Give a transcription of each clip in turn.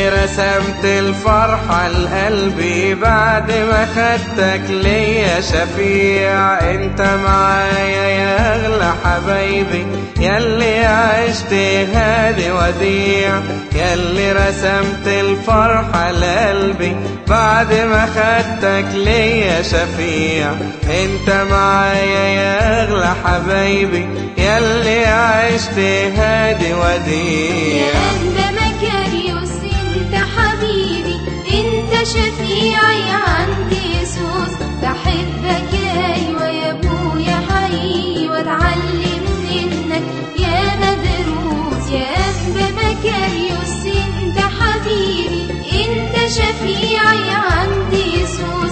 يلي رسمت الفرحة لقلبي بعد ما خدتك ليا شفيع انت معايا يا اغلى حبايبي يلي عشت هادي وديع يلي رسمت الفرحة لقلبي بعد ما خدتك ليا شفيع انت معايا يا اغلى حبايبي يلي عشت هادي وديع يا أهل مكاريوس انت حبيبي انت شفيعي عند يسوس بحبك ايوه يا ابويا حقيقي واتعلم منك يا مدروس يا أهل مكاريوس انت حبيبي انت شفيعي عند يسوس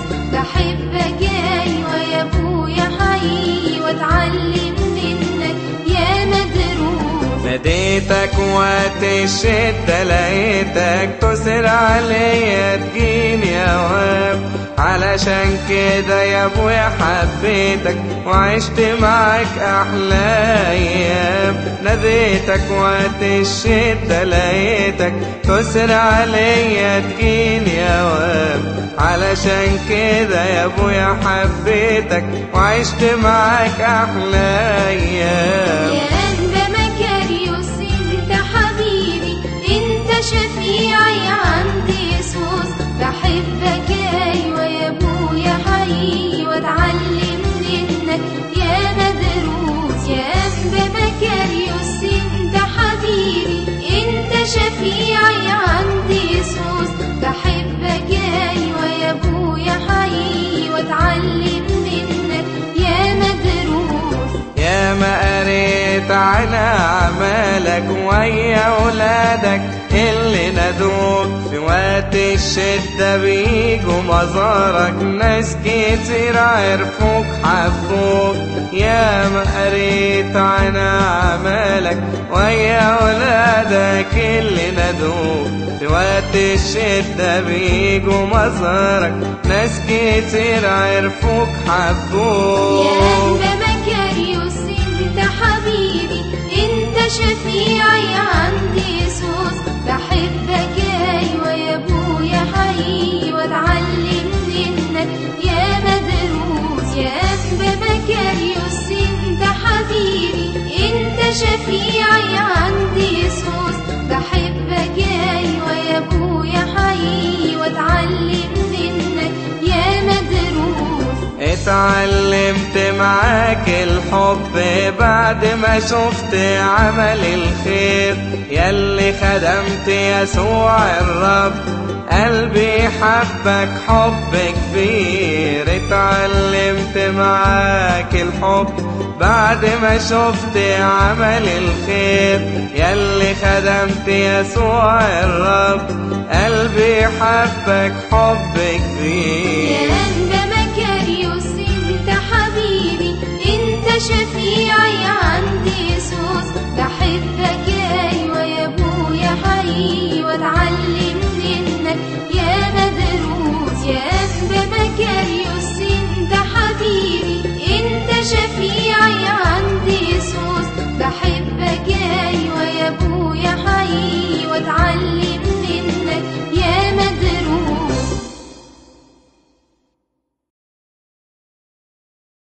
بحبك ايوه يا ابويا حقيقي واتعلم منك يا مدروس ناديتك وقت الشدة لقيتك تسر عليا تجيني اوام علشان كده يا ابويا حبيتك وعشت معاك احلى ايام ناديتك وقت الشدة لقيتك تسر عليا تجيني اوام علشان كده يا ابويا حبيتك وعشت معاك احلى ايام يا أهل مكاريوس انت حبيبي انت شفيعي عند يسوس بحبك ايوه يا ابويا حقيقي واتعلم منك يا مدروس يا أهل مكاريوس انت حبيبي انت شفيعي عند يسوس بحبك ايوه يا ابويا حقيقي واتعلم منك يا مدروس يا ما قريت عن أعمالك ويا ولادك اللي نادوك في وقت الشدة بيجوا مزارك ناس كتير عرفوك حبوك يا ما قريت عن أعمالك ويا ولادك اللي نادوك في وقت الشدة بيجوا مزارك ناس كتير عرفوك يا حبوك أهل مكاريوس انت حبيبي انت شفيعي عند يسوس بحبك ايوه يا ابويا حقيقي واتعلم منك يا مدروس يا أهل مكاريوس انت حبيبي انت شفيعي عند يسوس بحبك ايوه يا ابويا حقيقي واتعلم منك يا مدروس اتعلمت معاك الحب بعد ما شفت عمل الخير يلي خدمت يسوع الرب قلبي حبك حب كبير اتعلمت معاك الحب بعد ما شفت عمل الخير يلي خدمت يسوع الرب قلبي حبك حب يا كبير أهل مكاريوس انت حبيبي انت شفيعي